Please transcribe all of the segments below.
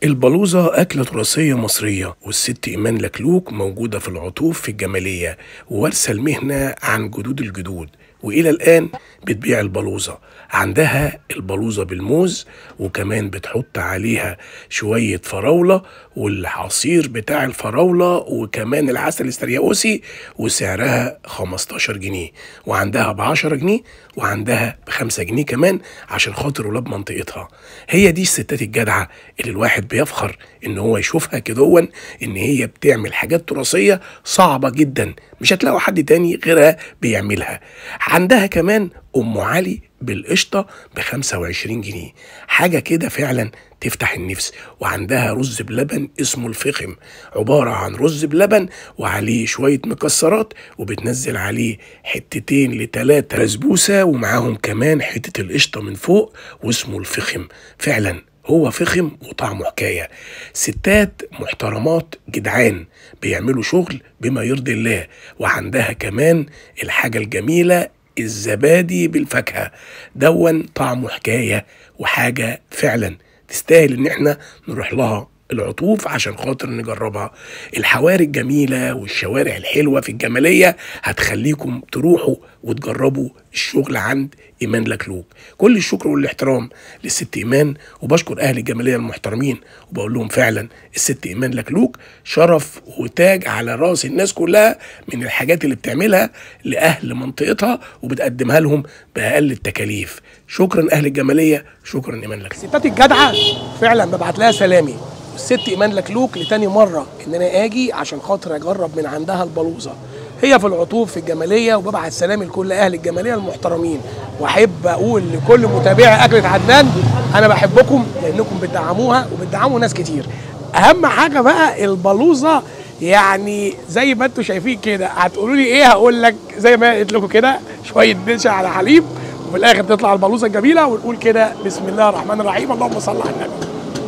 البلوزة أكلة تراثية مصرية والست إيمان لكلوك موجودة في العطوف في الجمالية ووارثة المهنة عن جدود الجدود وإلى الآن بتبيع البلوزة عندها البلوزة بالموز وكمان بتحط عليها شوية فراولة والعصير بتاع الفراولة وكمان العسل السرياوسي وسعرها 15 جنيه وعندها ب 10 جنيه وعندها ب 5 جنيه كمان عشان خاطر ولاد منطقتها هي دي الستات الجدعة اللي الواحد بيفخر ان هو يشوفها كدون ان هي بتعمل حاجات تراثية صعبة جدا مش هتلاقوا حد تاني غيرها بيعملها عندها كمان ام علي بالقشطه ب 25 جنيه حاجه كده فعلا تفتح النفس وعندها رز بلبن اسمه الفخم عباره عن رز بلبن وعليه شويه مكسرات وبتنزل عليه حتتين لتلاتة بسبوسه ومعاهم كمان حته القشطه من فوق واسمه الفخم فعلا هو فخم وطعمه حكاية ستات محترمات جدعان بيعملوا شغل بما يرضي الله وعندها كمان الحاجة الجميلة الزبادي بالفاكهة دون طعمه حكاية وحاجة فعلا تستاهل ان احنا نروح لها العطوف عشان خاطر نجربها الحواري الجميلة والشوارع الحلوة في الجمالية هتخليكم تروحوا وتجربوا الشغل عند إيمان لكلوك كل الشكر والاحترام للست إيمان وبشكر أهل الجمالية المحترمين وبقول لهم فعلا الست إيمان لكلوك شرف وتاج على راس الناس كلها من الحاجات اللي بتعملها لأهل منطقتها وبتقدمها لهم بأقل التكاليف شكرا أهل الجمالية شكرا إيمان لكلوك الستات الجدعة فعلا ببعت لها سلامي الست ايمان لكلوك لتاني مره ان انا اجي عشان خاطر اجرب من عندها البلوزه هي في العطوف في الجماليه وببعت سلامي لكل اهل الجماليه المحترمين واحب اقول لكل متابعي اكله عدنان انا بحبكم لانكم بتدعموها وبتدعموا ناس كتير اهم حاجه بقى البلوزه يعني زي ما انتم شايفين كده هتقولوا لي ايه هقول لك زي ما قلت لكم كده شويه نشا على حليب وفي الاخر تطلع البلوزه الجميله ونقول كده بسم الله الرحمن الرحيم اللهم صل على النبي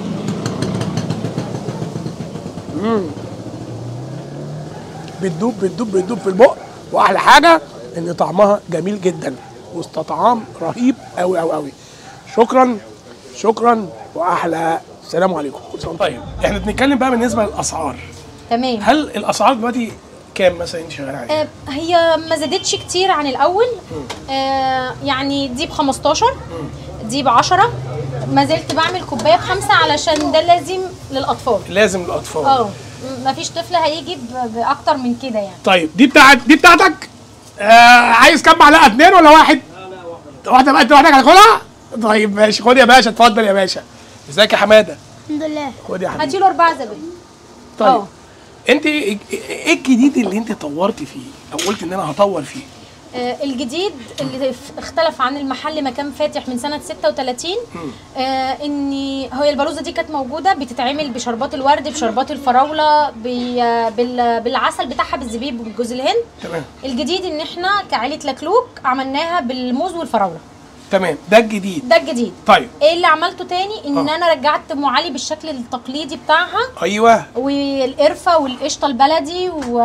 بتدوب بتدوب بتدوب في البق واحلى حاجه ان طعمها جميل جدا واستطعام رهيب قوي قوي قوي شكرا شكرا واحلى السلام عليكم كل سنه طيب احنا بنتكلم بقى بالنسبه للاسعار تمام هل الاسعار دلوقتي كام مثلا انت شغاله عليها؟ آه، هي ما زادتش كتير عن الاول آه يعني دي ب 15 دي ب 10 ما زلت بعمل كوبايه بخمسه علشان ده لازم للاطفال لازم الاطفال اه ما فيش طفل هيجي ب- باكتر من كده يعني طيب دي بتاعت دي بتاعتك آه عايز كام معلقه اتنين ولا واحد؟ واحده بقى انت لوحدك هتاخدها؟ طيب ماشي خد يا باشا اتفضل يا باشا ازيك يا حماده؟ الحمد لله خد يا حبيبي هاتي له اربعه زبادي طيب اه. انت ايه ايه الجديد اللي انت طورتي فيه او قلت ان انا هطور فيه آه، الجديد اللي ف- اختلف عن المحل ما كان فاتح من سنه 36 آه ان هي البلوزه دي كانت موجوده بتتعمل بشربات الورد بشربات الفراوله بي- بال- بالعسل بتاعها بالزبيب وبالجوز الهند تمام الجديد ان احنا كعائله لكلوك عملناها بالموز والفراوله تمام ده الجديد ده الجديد طيب ايه اللي عملته تاني ان اه. انا رجعت ام علي بالشكل التقليدي بتاعها ايوه والقرفه والقشطه البلدي و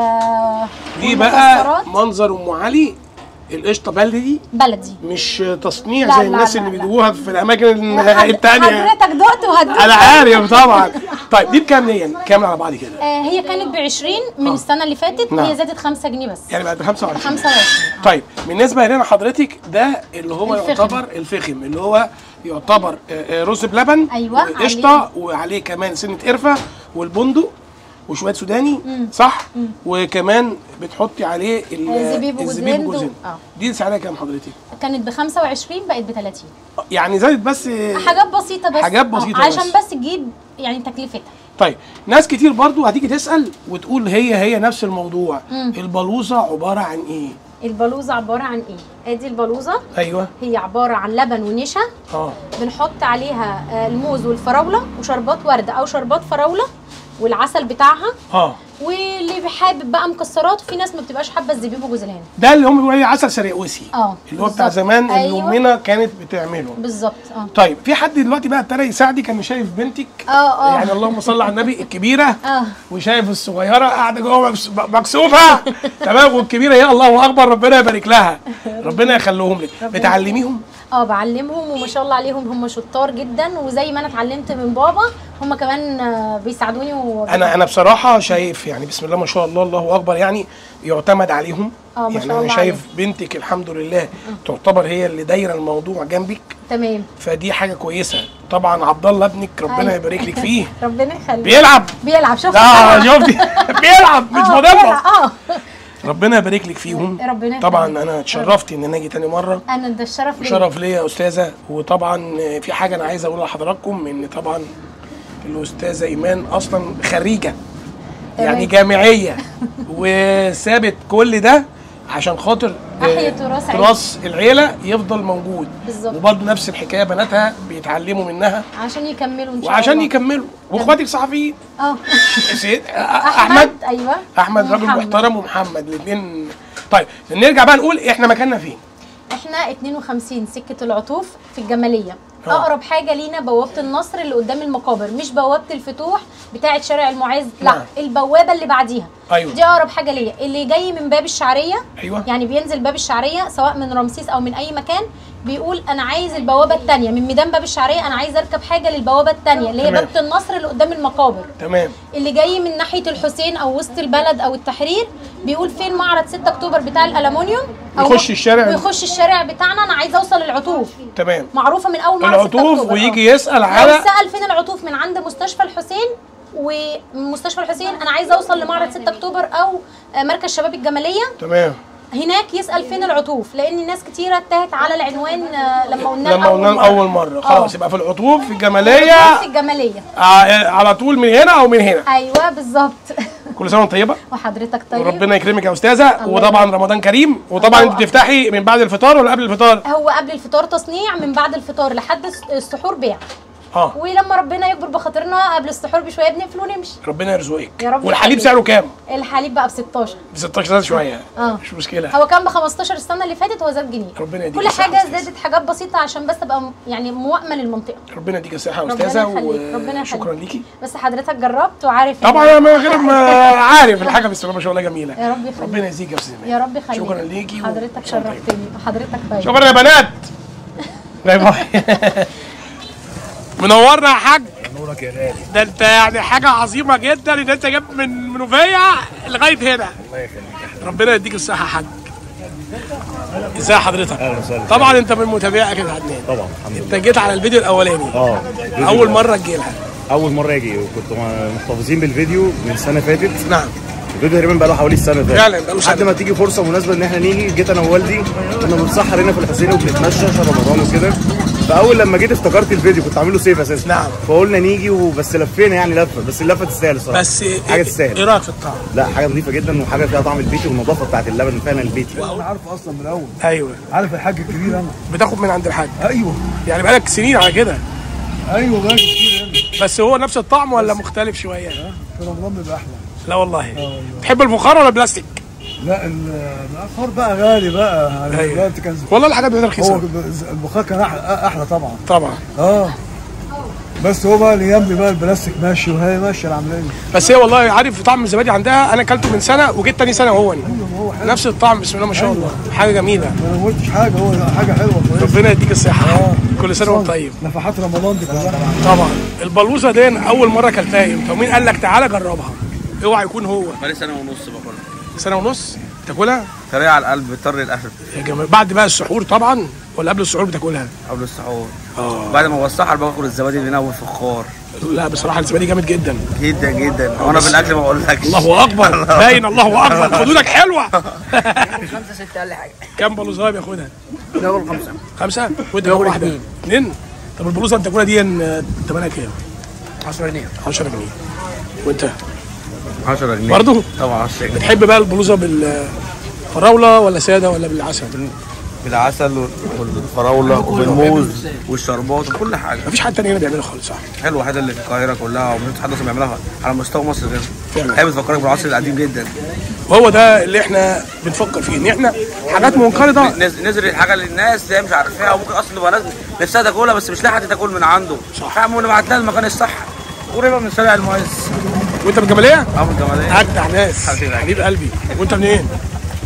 دي بقى والمكسرات منظر ام علي القشطه بلدي بلدي مش تصنيع لا، زي لا، الناس لا، اللي لا. بيجيبوها في الاماكن حض- التانية حضرتك دقت وهتدوق انا عارف طبعا طيب دي بكام دي كام على بعض كده آه هي كانت ب 20 من السنه اللي فاتت نعم. هي زادت 5 جنيه بس يعني بعد 25 25 طيب بالنسبه لنا حضرتك ده اللي هو الفخم. يعتبر الفخم اللي هو يعتبر آه، آه، رز بلبن أيوة، قشطه وعليه كمان سنه قرفه والبندق وشويه سوداني صح وكمان بتحطي عليه ال- آه، زبيب وجوز الزبيب هند وجوز و- هند. آه. دي سعرها كام حضرتك كانت ب 25 بقت ب 30 يعني زادت بس حاجات بسيطه بس حاجات آه، بسيطة عشان بس. بس تجيب يعني تكلفتها طيب ناس كتير برضو هتيجي تسال وتقول هي هي نفس الموضوع البلوزه عباره عن ايه البلوزه عباره عن ايه ادي البلوزه ايوه هي عباره عن لبن ونشا اه بنحط عليها آه، الموز والفراوله وشربات ورده او شربات فراوله والعسل بتاعها اه واللي حابب بقى مكسرات وفي ناس ما بتبقاش حابه الزبيب وجوز الهند ده اللي هم بيقولوا عليه عسل سرياوسي اه اللي هو بتاع بالظبط. زمان اللي أيوة. امنا كانت بتعمله بالظبط اه طيب في حد دلوقتي بقى ابتدى يساعدك انه شايف بنتك اه اه يعني اللهم صل على النبي الكبيره اه وشايف الصغيره قاعده جوه مكس- مكسوفه تمام والكبيره هي الله اكبر ربنا يبارك لها ربنا يخليهم لك بتعلميهم اه بعلمهم وما شاء الله عليهم هم شطار جدا وزي ما انا اتعلمت من بابا هم كمان آه، بيساعدوني و... انا انا بصراحه شايف يعني بسم الله ما شاء الله الله اكبر يعني يعتمد عليهم آه، ما يعني شاء انا الله شايف بنتك الحمد لله تعتبر هي اللي دايره الموضوع جنبك تمام فدي حاجه كويسه طبعا عبد الله ابنك ربنا أيوة. يبارك لك فيه ربنا يخليك بيلعب بيلعب شوف لا شفتي بيلعب مش آه، مدرب بيلعب، اه ربنا يبارك لك فيهم ربنا يخليك. طبعا انا اتشرفت ان انا اجي تاني مره انا ده الشرف ليا شرف ليا يا استاذه وطبعا في حاجه انا عايز اقولها لحضراتكم ان طبعا الاستاذه ايمان اصلا خريجه يعني جامعيه وسابت كل ده عشان خاطر أحيا آه، تراث تراث العيله يفضل موجود بالظبط. وبرضه نفس الحكايه بناتها بيتعلموا منها عشان يكملوا ان شاء وعشان الله يكملوا واخواتك صحفيين اه سيد- احمد ايوه احمد راجل ومحمد. محترم ومحمد الاثنين طيب نرجع بقى نقول احنا مكاننا فين احنا 52 سكه العطوف في الجماليه آه. اقرب حاجه لينا بوابه النصر اللي قدام المقابر مش بوابه الفتوح بتاعه شارع المعز لا نعم. البوابه اللي بعديها أيوة. دي اقرب حاجه ليا اللي جاي من باب الشعريه ايوه يعني بينزل باب الشعريه سواء من رمسيس او من اي مكان بيقول انا عايز البوابه الثانيه من ميدان باب الشعريه انا عايز اركب حاجه للبوابه الثانيه اللي هي تمام. باب النصر اللي قدام المقابر تمام اللي جاي من ناحيه الحسين او وسط البلد او التحرير بيقول فين معرض 6 اكتوبر بتاع الالومنيوم أو يخش الشارع. ويخش الشارع بتاعنا انا عايز اوصل العطوف تمام معروفه من اول معرض 6 العطوف اكتوبر ويجي آه. يسال لو على سال فين العطوف من عند مستشفى الحسين ومن مستشفى الحسين انا عايز اوصل لمعرض 6 اكتوبر او آه، مركز شباب الجماليه تمام هناك يسال فين العطوف لان ناس كتيره تاهت على العنوان آه، لما قلنا لما قلنا اول مره خلاص آه. يبقى في العطوف في الجماليه في الجماليه ع- على طول من هنا او من هنا ايوه بالظبط كل سنه وانت طيبه وحضرتك طيب وربنا يكرمك يا استاذه الله وطبعا رمضان كريم وطبعا الله انت بتفتحي من بعد الفطار ولا قبل الفطار هو قبل الفطار تصنيع من بعد الفطار لحد الس- السحور بيع اه ولما ربنا يكبر بخاطرنا قبل السحور بشويه بنقفل ونمشي ربنا يرزقك يا رب والحليب يخليك. سعره كام الحليب بقى ب 16 ب 16 سنه شويه اه مش مشكله هو كان ب 15 السنه اللي فاتت هو زاد جنيه ربنا يديك كل الصحة حاجه والعافية. زادت حاجات بسيطه عشان بس ابقى م- يعني موائمه للمنطقه ربنا يديك الصحه يا ربنا استاذه يخليك، ربنا وشكرا يخليك. ليكي بس حضرتك جربت وعارف إن- طبعا انا من غير ما عارف الحاجه بسم الله ما شاء الله جميله يا رب يخليك. ربنا يزيك يا استاذ يا رب يخليك شكرا ليكي حضرتك وكل سنة وأنت طيبة. شرفتني حضرتك طيب شكرا يا بنات باي باي منورنا يا حاج نورك يا غالي ده انت يعني حاجه عظيمه جدا ان انت جايب من منوفيه لغايه هنا الله يخليك ربنا يديك الصحه يا حاج ازي حضرتك اهلا وسهلا طبعا انت من متابعك يا عدنان طبعا الحمد انت لله جيت على الفيديو الاولاني اه اول مره تجي لها اول مره اجي وكنت محتفظين بالفيديو من سنه فاتت نعم الفيديو تقريبا بقى له حوالي السنه ده فعلا بقاله سنة. لحد ما تيجي فرصه مناسبه ان احنا نيجي جيت انا ووالدي كنا بنتسحر هنا في الحسين وبنتمشى عشان رمضان وكده فاول لما جيت افتكرت الفيديو كنت عامله سيف اساسا نعم. فقلنا نيجي وبس لفينا يعني لفه بس اللفه تستاهل الصراحه بس حاجه ايه تستاهل رايك في الطعم لا حاجه نظيفه جدا وحاجه فيها طعم البيتي والنظافه بتاعت اللبن فعلا البيتي انا عارفه اصلا من الاول ايوه عارف الحاج الكبير انا بتاخد من عند الحاج ايوه يعني بقالك سنين على كده ايوه بقى كتير انا بس هو نفس الطعم ولا مختلف شويه في رمضان بيبقى احلى لا والله تحب الفخار ولا البلاستيك لا ال- البخار بقى غالي بقى يعني أيوة. دلوقتي كان والله الحاجات بتاعتها هو رخيصه البخار كان احلى احلى طبعا طبعا اه بس هو بقى الايام دي بقى البلاستيك ماشي وهي ماشيه العمليه بس هي والله عارف طعم الزبادي عندها انا اكلته من سنه وجيت تاني سنه وهو هو حلو نفس الطعم بسم الله ما شاء الله حاجه جميله انا ما قلتش حاجه هو حاجه حلوه كويسه ربنا يديك الصحه اه كل سنه وانت طيب نفحات رمضان دي كلها طبعا البلوزه دي اول مره اكلتها امتى ومين قال لك تعالى جربها اوعى يكون هو بقالي سنه ونص باكلها سنه ونص تاكلها طريقه على القلب بتطر الاخر يا جماعه بعد بقى السحور طبعا ولا قبل السحور بتاكلها قبل السحور اه بعد ما بسحر باكل الزبادي اللي هنا والفخار لا بصراحه الزبادي جامد جدا جدا جدا وانا في الاكل ما بقولكش الله اكبر باين الله اكبر خدودك حلوه خمسة ستة أقل حاجة كام بلوزه بياخدها دول خمسة خمسه وانت كام واحده اثنين طب البلوزه انت تاكلها دي آه، ثمنها كام 10 جنيه 10 جنيه وانت 10 جنيه برضه طبعا 10 جنيه بتحب بقى البلوزه بالفراوله ولا ساده ولا بالعسل بالعسل والفراوله وبالموز والشربات وكل حاجه مفيش حد تاني هنا بيعملها خالص صح حلو الوحيده اللي في القاهره كلها ومفيش حد اصلا بيعملها على مستوى مصر فعلا. غير هي بتفكرك بالعصر القديم جدا وهو ده اللي احنا بنفكر فيه ان احنا حاجات منقرضه نز- نزل الحاجه للناس هي مش عارفاها وممكن اصلا تبقى ناس نفسها تاكلها بس مش لاقي حد تاكل من عنده صح. فاهم نبعت لها المكان الصح قريبه من شارع المعز وانت من الجماليه؟ ابو الجماليه اجدع ناس حبيبي. حبيب قلبي وانت منين؟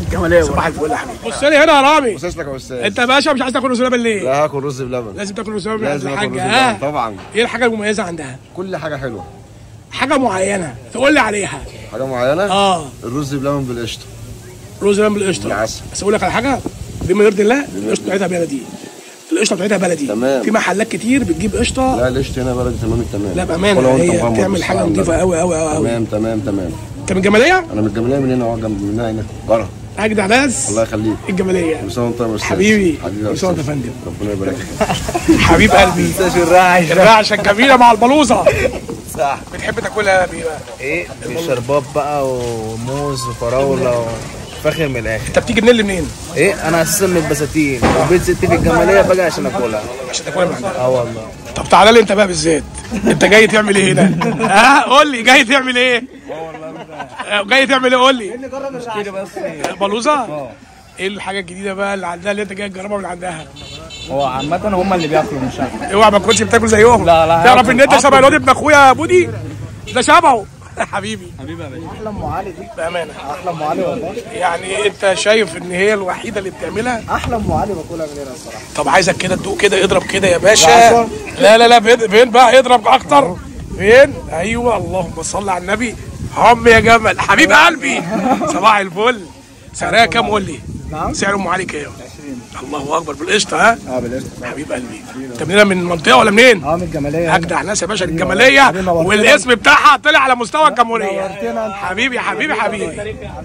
الجماليه صباح الفل يا حبيبي بص لي هنا يا رامي اسس لك يا استاذ انت يا باشا مش عايز تاكل رز بلبن ليه؟ لا هاكل رز بلبن لازم تاكل رز بلبن عند لازم اكل رز الحاجه بلبن ها طبعا ايه الحاجه المميزه عندها؟ كل حاجه حلوه حاجه معينه تقول لي عليها حاجه معينه اه الرز بلبن بالقشطه رز بلبن بالقشطه بالعسل. بس اقول لك على حاجه بما يرضي الله القشطه بتاعتها بلدي القشطه بتاعتها بلدي تمام. في محلات كتير بتجيب قشطه لا القشطه هنا بلدي تمام التمام لا بامانه ولا وانت هي مغمض بتعمل بس حاجه على نظيفه البلد. قوي قوي قوي قوي تمام تمام تمام انت من الجماليه؟ انا من الجماليه من هنا اهو جنب من هنا هنا جرى اجدع ناس الله يخليك الجماليه كل سنه وانت طيب يا استاذ حبيبي حبيبي يا كل سنه وانت أستاذ. فندم ربنا يبارك لك حبيب قلبي الرعشه الجميله مع البلوزه صح بتحب تاكلها بايه بقى؟ ايه بشربات بقى وموز وفراوله وفاخر من الاخر انت بتيجي منين لمنين؟ ايه انا اساسا من البساتين وبيت ستي في الجماليه باجي عشان اكلها عشان تاكلها من عندنا اه والله طب تعالى لي انت بقى بالذات انت جاي تعمل ايه هنا؟ ها قول لي جاي تعمل ايه؟ اه جاي تعمل ايه قول لي؟ بلوزه؟ ايه الحاجه الجديده بقى اللي عندها اللي انت جاي تجربها من عندها؟ هو عامة هم اللي بياكلوا مش انا اوعى ما تكونش بتاكل زيهم لا، لا، تعرف ان انت هاكل. شبه الواد ابن اخويا بودي ده شبهه حبيبي حبيبي يا باشا احلى ام علي دي بامانه احلى ام علي والله يعني انت شايف ان هي الوحيده اللي بتعملها احلى ام علي باكلها من هنا الصراحه طب عايزك كده تدوق كده اضرب كده يا باشا عفوا. لا لا لا فين فين بقى اضرب اكتر فين ايوه اللهم صل على النبي هم يا جمل حبيب قلبي صباح الفل سعرها كام قول لي نعم. سعر ام علي كام الله اكبر بالقشطه ها اه بالقشطه حبيب قلبي انت منين من المنطقه ولا منين اه من الجماليه اجدع ناس يا باشا الجماليه حبيبي نورتنا. والاسم بتاعها طلع على مستوى الجمهوريه نورتنا. حبيبي حبيبي حبيبي